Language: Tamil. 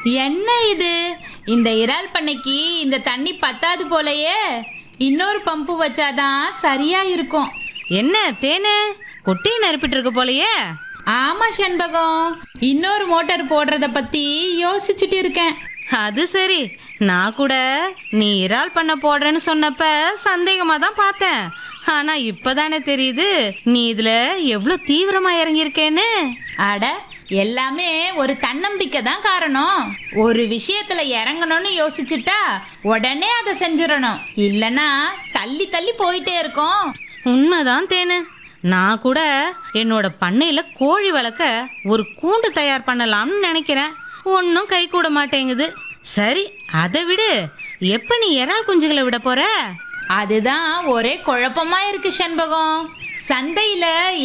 என்ன இது இந்த இறால் பண்ணைக்கு இந்த தண்ணி பத்தாது போலயே இன்னொரு பம்பு வச்சாதான் சரியா இருக்கும் என்ன தேனு குட்டியை நறுப்பிட்டு இருக்கு போலயே ஆமா செண்பகம் இன்னொரு மோட்டார் போடுறத பத்தி யோசிச்சுட்டு இருக்கேன் அது சரி நான் கூட நீ இறால் பண்ண போடுறேன்னு சொன்னப்ப சந்தேகமா தான் பார்த்தேன் ஆனா இப்பதானே தெரியுது நீ இதுல எவ்வளவு தீவிரமா இறங்கியிருக்கேன்னு அட எல்லாமே ஒரு தன்னம்பிக்கை தான் காரணம் ஒரு விஷயத்துல இறங்கணும்னு யோசிச்சுட்டா உடனே அதை செஞ்சிடணும் இல்லனா தள்ளி தள்ளி போயிட்டே இருக்கோம் உண்மைதான் தேனு நான் கூட என்னோட பண்ணையில கோழி வளர்க்க ஒரு கூண்டு தயார் பண்ணலாம்னு நினைக்கிறேன் ஒன்றும் கை கூட மாட்டேங்குது சரி அதை விடு எப்ப நீ இறால் குஞ்சுகளை விட போற அதுதான் ஒரே குழப்பமா இருக்கு செண்பகம் சந்தையில